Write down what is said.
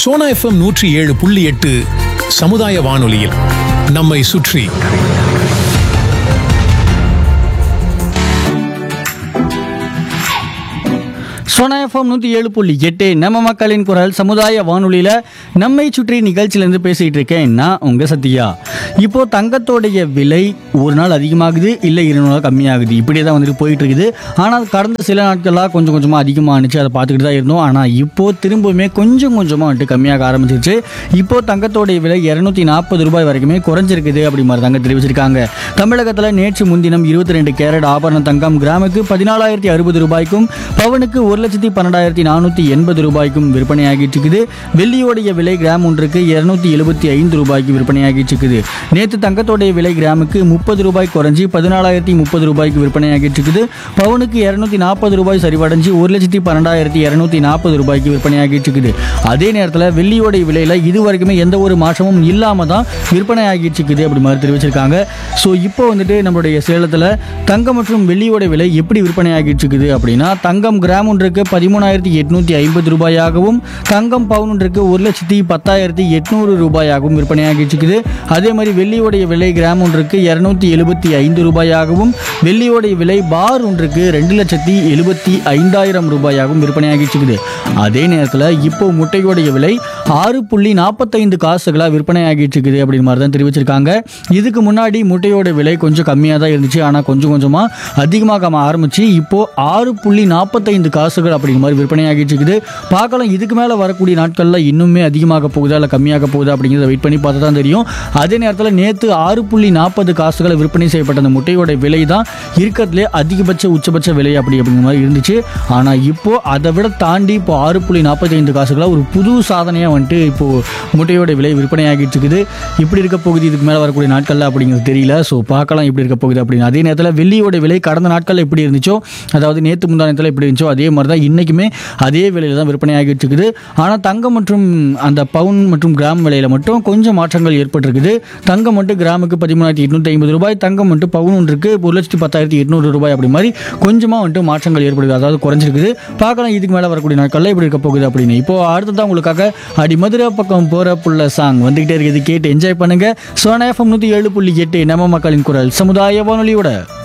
Sona FM நூற்றி ஏழு புள்ளி எட்டு சமுதாய வானொலியில் நம்மை சுற்றி சோனா எஃப்எம் நூற்றி ஏழு புள்ளி எட்டு நம்ம மக்களின் குரல் சமுதாய வானொலியில் நம்மை சுற்றி நிகழ்ச்சியிலேருந்து பேசிகிட்டு இருக்கேன் நான் உங்கள் சத்யா இப்போ தங்கத்தோடைய விலை ஒரு நாள் அதிகமாகுது இல்லை இரு நாள் கம்மியாகுது இப்படியே தான் வந்துட்டு போயிட்டு இருக்குது ஆனால் கடந்த சில நாட்களாக கொஞ்சம் கொஞ்சமாக அதிகமாகிச்சு அதை பார்த்துக்கிட்டு தான் இருந்தோம் ஆனால் இப்போ திரும்பவுமே கொஞ்சம் கொஞ்சமாக வந்துட்டு கம்மியாக ஆரம்பிச்சிருச்சு இப்போ தங்கத்தோடைய விலை இரநூத்தி நாற்பது ரூபாய் வரைக்குமே குறைஞ்சிருக்குது அப்படி மாதிரி தாங்க தெரிவிச்சிருக்காங்க தமிழகத்தில் நேற்று முன்தினம் இருபத்தி ரெண்டு கேரட் ஆபரண தங்கம் கிராமுக்கு பதினாலாயிரத்தி அறுபது ரூபாய்க்கும் பவனுக்கு ஒரு லட்சத்தி பன்னெண்டாயிரத்தி நானூற்றி எண்பது ரூபாய்க்கும் விற்பனையாகிட்டு இருக்குது வெள்ளியோடைய விலை கிராம் ஒன்றுக்கு இருநூத்தி எழுபத்தி ஐந்து ரூபாய்க்கு விற்பனையாகிட்டு இருக்குது நேற்று தங்கத்தோடைய விலை கிராமுக்கு முப்பது ரூபாய் குறைஞ்சி பதினாலாயிரத்தி முப்பது ரூபாய்க்கு விற்பனையாகிட்டு இருக்குது பவுனுக்கு இரநூத்தி நாற்பது ரூபாய் சரிவடைஞ்சு ஒரு லட்சத்தி பன்னெண்டாயிரத்தி இரநூத்தி நாற்பது ரூபாய்க்கு விற்பனையாகிட்டு இருக்குது அதே நேரத்தில் வெள்ளியோடைய விலையில் இது வரைக்குமே எந்த ஒரு மாற்றமும் இல்லாமல் தான் விற்பனை ஆகிட்டு இருக்குது அப்படி மாதிரி தெரிவிச்சிருக்காங்க ஸோ இப்போ வந்துட்டு நம்மளுடைய சேலத்தில் தங்கம் மற்றும் வெள்ளியோட விலை எப்படி விற்பனை ஆகிட்டு இருக்குது அப்படின்னா தங்கம் கிராம் ஒன்றுக்கு பதிமூணாயிரத்தி எட்நூத்தி ஐம்பது ரூபாயாகவும் தங்கம் பவுன் ஒன்றுக்கு ஒரு லட்சத்தி பத்தாயிரத்தி எட்நூறு ரூபாயாகவும் விற்பனையாகிட்டு இருக்குது அதே மாதிரி வெள்ளியோடைய விலை கிராம் ஒன்றுக்கு இரநூத்தி எழுபத்தி ஐந்து ரூபாயாகவும் வெள்ளியோடைய விலை பார் ஒன்றுக்கு ரெண்டு லட்சத்தி எழுபத்தி ஐந்தாயிரம் ரூபாயாகவும் விற்பனையாகிட்டு இருக்குது அதே நேரத்தில் இப்போ முட்டையோடைய விலை ஆறு புள்ளி நாற்பத்தைந்து காசுகளாக விற்பனை ஆகிட்டு இருக்குது அப்படின்னு மாதிரி தான் தெரிவிச்சிருக்காங்க இதுக்கு முன்னாடி முட்டையோட விலை கொஞ்சம் கம்மியாக தான் இருந்துச்சு ஆனால் கொஞ்சம் கொஞ்சமாக அதிகமாக ஆரம்பிச்சு இப்போ ஆறு புள்ளி நாற்பத்தைந்து காசுகள் அப்படிங்கிற மாதிரி விற்பனை ஆகிட்டு இருக்குது பார்க்கலாம் இதுக்கு மேலே வரக்கூடிய நாட்களில் இன்னுமே அதிகமாக போகுதா இல்லை கம்மியாக போகுதா அப்படிங்கிறத வெயிட் பண்ணி பார்த்தா தான் தெரியும் அதே நேரத்தில் நேற்று ஆறு புள்ளி நாற்பது காசுகளை விற்பனை செய்யப்பட்ட அந்த முட்டையோட விலை தான் இருக்கிறதுலே அதிகபட்ச உச்சபட்ச விலை அப்படி அப்படிங்கிற மாதிரி இருந்துச்சு ஆனால் இப்போ அதை விட தாண்டி இப்போ ஆறு புள்ளி நாற்பத்தைந்து காசுகளாக ஒரு புது சாதனையாக வந்துட்டு இப்போ முட்டையோட விலை விற்பனை ஆகிட்டு இருக்குது இப்படி இருக்க போகுது இதுக்கு மேலே வரக்கூடிய நாட்களில் அப்படிங்கிறது தெரியல ஸோ பார்க்கலாம் எப்படி இருக்க போகுது அப்படின்னு அதே நேரத்தில் வெள்ளியோட விலை கடந்த நாட்களில் எப்படி இருந்துச்சோ அதாவது நேற்று முந்தா நேரத்தில் எப்படி இருந்துச்சோ அதே மாதிரி தான் இன்றைக்குமே அதே விலையில் தான் விற்பனை ஆகிட்டு இருக்குது ஆனால் தங்கம் மற்றும் அந்த பவுன் மற்றும் கிராம் விலையில் மட்டும் கொஞ்சம் மாற்றங்கள் ஏற்பட்டிருக்குது தங்கம் மட்டும் கிராமுக்கு பதிமூணாயிரத்தி எட்நூற்றி ஐம்பது ரூபாய் தங்கம் மட்டும் பவுன் ஒன்றுக்கு ஒரு லட்சத்தி பத்தாயிரத்தி எட்நூறு ரூபாய் அப்படி மாதிரி கொஞ்சமாக வந்துட்டு மாற்றங்கள் ஏற்படுது அதாவது குறைஞ்சிருக்குது பார்க்கலாம் இதுக்கு மேலே வரக்கூடிய நாட்களில் எப்படி இருக்க போகுது அப்படின்னு இப்போ அடுத்ததான் உங்களுக்காக அடி மதுரை பக்கம் போகிற புள்ள சாங் வந்துகிட்டே இருக்குது கேட்டு என்ஜாய் பண்ணுங்க சோனா எஃப்எம் நூற்றி ஏழு புள்ளி எட்டு நம்ம மக்களின் குரல் சமுதாய வானொலியோட